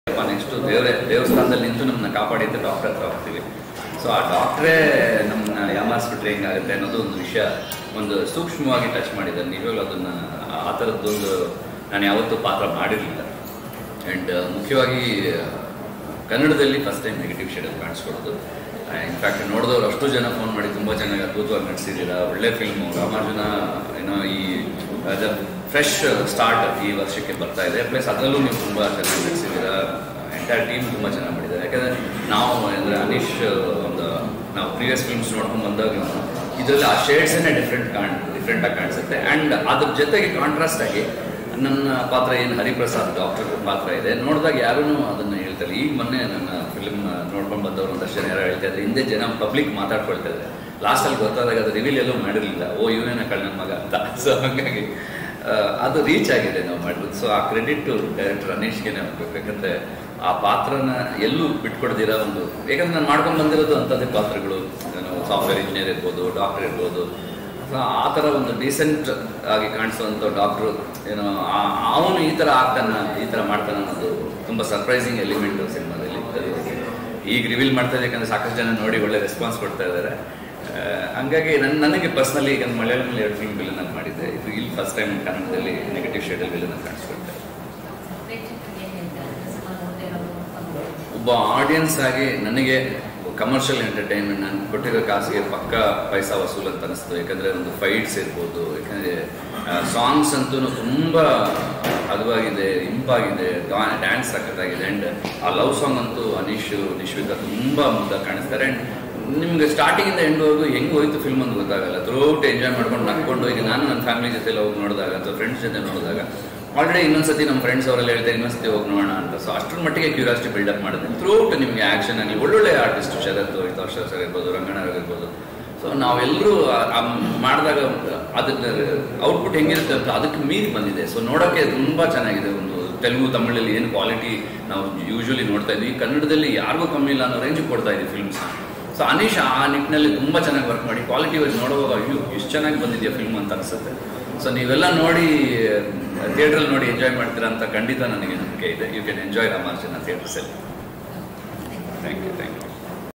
next ದೇವರೇ ದೇವಸ್ಥಾನದಲ್ಲಿ ನಿಂತು ನಮ್ಮನ್ನ ಕಾಪಾಡಿದ್ದು ಡಾಕ್ಟರ್ ಹತ್ರ ಹೋಗ್ತೀವಿ ಸೊ ಆ ಡಾಕ್ಟ್ರೇ ನಮ್ಮನ್ನ ಯಾಮಾರಿಸ್ಬಿಟ್ರೆ ಹೆಂಗಾಗುತ್ತೆ ಅನ್ನೋದು ಒಂದು ವಿಷಯ ಒಂದು ಸೂಕ್ಷ್ಮವಾಗಿ ಟಚ್ ಮಾಡಿದ್ದಾರೆ ನೀವಾಗಲೂ ಅದನ್ನು ಆ ಥರದ್ದೊಂದು ನಾನು ಯಾವತ್ತೂ ಪಾತ್ರ ಮಾಡಿರಲಿಲ್ಲ ಆ್ಯಂಡ್ ಮುಖ್ಯವಾಗಿ ಕನ್ನಡದಲ್ಲಿ ಫಸ್ಟ್ ಟೈಮ್ ನೆಗೆಟಿವ್ ಶೇಡಲ್ಲಿ ಕಾಣಿಸ್ಕೊಳ್ಳೋದು ಇನ್ಫ್ಯಾಕ್ಟ್ ನೋಡಿದವ್ರು ಅಷ್ಟು ಜನ ಫೋನ್ ಮಾಡಿ ತುಂಬ ಚೆನ್ನಾಗಿ ಅದ್ಭುತವಾಗಿ ನಡೆಸಿದ್ದೀರಾ ಒಳ್ಳೆ ಫಿಲ್ಮು ರಾಮಾರ್ಜುನ ಏನೋ ಈ ಫ್ರೆಶ್ ಸ್ಟಾರ್ಟ್ ಈ ವರ್ಷಕ್ಕೆ ಬರ್ತಾ ಇದೆ ಪ್ಲಸ್ ಅದರಲ್ಲೂ ನೀವು ತುಂಬ ಚೆನ್ನಾಗಿ ನಡೆಸಿದ್ದೀರಾ ಎಂಟೈರ್ ಟೀಮ್ ತುಂಬ ಚೆನ್ನಾಗಿ ಮಾಡಿದ್ದಾರೆ ಯಾಕಂದರೆ ನಾವು ಅಂದರೆ ಅನೀಶ್ ಒಂದು ನಾವು ಪ್ರೀವಿಯಸ್ ಫಿಲ್ಮ್ಸ್ ನೋಡ್ಕೊಂಡು ಬಂದಾಗ ಇದರಲ್ಲಿ ಆ ಶೇಡ್ಸನ್ನೇ ಡಿಫ್ರೆಂಟ್ ಕಾಣ್ ಡಿಫ್ರೆಂಟಾಗಿ ಕಾಣಿಸುತ್ತೆ ಆ್ಯಂಡ್ ಅದ್ರ ಜೊತೆಗೆ ಕಾಂಟ್ರಾಸ್ಟ್ ಆಗಿ ನನ್ನ ಪಾತ್ರ ಏನು ಹರಿಪ್ರಸಾದ್ ಡಾಕ್ಟರ್ ಪಾತ್ರ ಇದೆ ನೋಡಿದಾಗ ಯಾರೂ ಅದನ್ನು ಹೇಳ್ತಾರೆ ಈಗ ಮೊನ್ನೆ ನನ್ನ ಫಿಲ್ಮ್ ನೋಡ್ಕೊಂಡು ಬಂದವರು ಒಂದಷ್ಟು ಜನ ಯಾರೋ ಹೇಳ್ತಾ ಇದ್ದಾರೆ ಹಿಂದೆ ಜನ ಪಬ್ಲಿಕ್ ಮಾತಾಡ್ಕೊಳ್ತಾ ಇದ್ದಾರೆ ಲಾಸ್ಟಲ್ಲಿ ಗೊತ್ತಾದಾಗ ಅದು ರಿವೀಲ್ ಎಲ್ಲೂ ಮಾಡಿರಲಿಲ್ಲ ಓ ಇವನೇನ ಕಳ್ಳನ ಮಗ ಅಂತ ಸೊ ಹಾಗಾಗಿ ಆ, ಅದು ರೀಚ್ ಆಗಿದೆ ನಾವು ಮಾಡಿರೋದು ಸೊ ಆ ಕ್ರೆಡಿಟ್ ಡೈರೆಕ್ಟರ್ ಅನೀಶ್ಗೆ ಹೋಗ್ಬೇಕು ಯಾಕಂದರೆ ಆ ಪಾತ್ರನ ಎಲ್ಲೂ ಬಿಟ್ಕೊಡ್ದಿರ ಒಂದು ಯಾಕಂದ್ರೆ ನಾನು ಮಾಡ್ಕೊಂಡು ಬಂದಿರೋದು ಅಂಥದ್ದೇ ಪಾತ್ರಗಳು ನಾನು ಸಾಫ್ಟ್ವೇರ್ ಇಂಜಿನಿಯರ್ ಇರ್ಬೋದು ಡಾಕ್ಟರ್ ಇರ್ಬೋದು ಸೊ ಆ ಥರ ಒಂದು ಡೀಸೆಂಟ್ ಆಗಿ ಕಾಣಿಸುವಂಥ ಡಾಕ್ಟ್ರು ಏನೋ ಅವನು ಈ ಥರ ಆಗ್ತಾನ ಈ ಥರ ಮಾಡ್ತಾನೆ ಅನ್ನೋದು ತುಂಬ ಸರ್ಪ್ರೈಸಿಂಗ್ ಎಲಿಮೆಂಟು ಸಿನಿಮಾದಲ್ಲಿ ಅದು ಈಗ ರಿವೀಲ್ ಮಾಡ್ತಾ ಇದೆ ಯಾಕಂದರೆ ಸಾಕಷ್ಟು ಜನ ನೋಡಿ ಒಳ್ಳೆ ರೆಸ್ಪಾನ್ಸ್ ಕೊಡ್ತಾ ಇದ್ದಾರೆ ಆ, ಹಂಗಾಗಿ ನನ್ನ ನನಗೆ ಪರ್ಸ್ನಲಿ ಈಗ ಮಲಯಾಳಂನಲ್ಲಿ ಎರಡು ಫಿಲ್ಮ್ ವಿಲನ್ ನಾನು ಮಾಡಿದ್ದೆ ಇದು ಇಲ್ಲಿ ಫಸ್ಟ್ ಟೈಮ್ ಕನ್ನಡದಲ್ಲಿ ನೆಗೆಟಿವ್ ಶೇಡಲ್ಲಿ ವಿಲನ್ ಕಾಣಿಸ್ಕೊಳ್ತಾ ಒಬ್ಬ ಆಡಿಯನ್ಸ್ ಆಗಿ ನನಗೆ ಕಮರ್ಷಿಯಲ್ ಎಂಟರ್ಟೈನ್ಮೆಂಟ್ ನಾನು ಕೊಟ್ಟಿರೋ ಕಾಸಿಗೆ ಪಕ್ಕ ಪೈಸಾ ವಸೂಲ್ ಅಂತ ಅನಿಸ್ತು ಯಾಕಂದರೆ ಒಂದು ಫೈಟ್ಸ್ ಇರ್ಬೋದು ಯಾಕಂದರೆ ಸಾಂಗ್ಸ್ ಅಂತೂ ತುಂಬ ಹದವಾಗಿದೆ ಇಂಪಾಗಿದೆ ಡ್ಯಾನ್ಸ್ ಸಖತ್ತಾಗಿದೆ ಆ್ಯಂಡ್ ಆ ಲವ್ ಸಾಂಗ್ ಅಂತೂ ಅನೀಶ್ ನಿಶ್ವಿಕಾ ತುಂಬ ಮುದ್ದಾಗಿ ಕಾಣಿಸ್ತಾರೆ ಆ್ಯಂಡ್ ನಿಮ್ಗೆ ಸ್ಟಾರ್ಟಿಂಗಿಂದ ಎಂಡ್ವರೆಗೂ ಹೆಂಗೆ ಹೋಯ್ತು ಫಿಲ್ಮ್ ಅಂತ ಗೊತ್ತಾಗಲ್ಲ ಥ್ರೂಟ್ ಎಂಜಾಯ್ ಮಾಡ್ಕೊಂಡು ನಕ್ಕೊಂಡು ಈಗ ನಾನು ನನ್ನ ಫ್ಯಾಮಿಲಿ ಜೊತೆ ಹೋಗಿ ನೋಡಿದಾಗ ಅಥವಾ ಫ್ರೆಂಡ್ಸ್ ಜೊತೆ ನೋಡಿದಾಗ ಆಲ್ರೆಡಿ ಇನ್ನೊಂದ್ಸತಿ ನಮ್ಮ ಫ್ರೆಂಡ್ಸ್ ಅವರೆಲ್ಲ ಹೇಳ್ತಾರೆ ಇನ್ನೊಂದ್ಸತಿ ಹೋಗಿ ನೋಡೋಣ ಅಂತ ಸೊ ಅಷ್ಟರ ಮಟ್ಟಿಗೆ ಕ್ಯೂರಿಯಾಸಿಟಿ ಬಿಲ್ಡಪ್ ಮಾಡಿದೆ ಥ್ರೂಟ್ ನಿಮಗೆ ಆ್ಯಕ್ಷನ್ ಆಗಲಿ ಒಳ್ಳೊಳ್ಳೆ ಆರ್ಟಿಸ್ಟ್ ಶರತ್ ಹಿತಾಶ್ ಸರ್ ಇರ್ಬೋದು ರಂಗಣ್ಣ ಇರ್ಬೋದು ಸೊ ನಾವೆಲ್ಲರೂ ಮಾಡಿದಾಗ ಅದನ್ನ ಔಟ್ಪುಟ್ ಹೆಂಗಿರುತ್ತೆ ಅಂತ ಅದಕ್ಕೆ ಮೀರಿ ಬಂದಿದೆ ಸೊ ನೋಡೋಕ್ಕೆ ತುಂಬ ಚೆನ್ನಾಗಿದೆ ಒಂದು ತೆಲುಗು ತಮಿಳಲ್ಲಿ ಏನು ಕ್ವಾಲಿಟಿ ನಾವು ಯೂಶ್ವಲಿ ನೋಡ್ತಾ ಇದ್ವಿ ಕನ್ನಡದಲ್ಲಿ ಯಾರಿಗೂ ಕಮ್ಮಿ ಇಲ್ಲ ಅನ್ನೋ ರೇಂಜಿಗೆ ಕೊಡ್ತಾ ಇದ್ವಿ ಫಿಲ್ಮ್ಸ್ ಸೊ ಅನೀಶ್ ಆ ನಿಟ್ಟಿನಲ್ಲಿ ತುಂಬ ಚೆನ್ನಾಗಿ ವರ್ಕ್ ಮಾಡಿ ಕ್ವಾಲಿಟಿ ವೈಸ್ ನೋಡುವಾಗ ಅಯ್ಯೋ ಎಷ್ಟು ಚೆನ್ನಾಗಿ ಬಂದಿದೆಯಾ ಫಿಲ್ಮ್ ಅಂತ ಅನಿಸುತ್ತೆ ಸೊ ನೀವೆಲ್ಲ ನೋಡಿ ಥಿಯೇಟ್ರಲ್ಲಿ ನೋಡಿ ಎಂಜಾಯ್ ಮಾಡ್ತೀರಾ ಅಂತ ಖಂಡಿತ ನನಗೆ ನಂಬಿಕೆ ಇದೆ ಯು ಕ್ಯಾನ್ ಎಂಜಾಯ್ ರಾಮಾರ್ಜನ ಥಿಯೇಟರ್ಸಲ್ಲಿ ಥ್ಯಾಂಕ್ ಯು ಥ್ಯಾಂಕ್ ಯು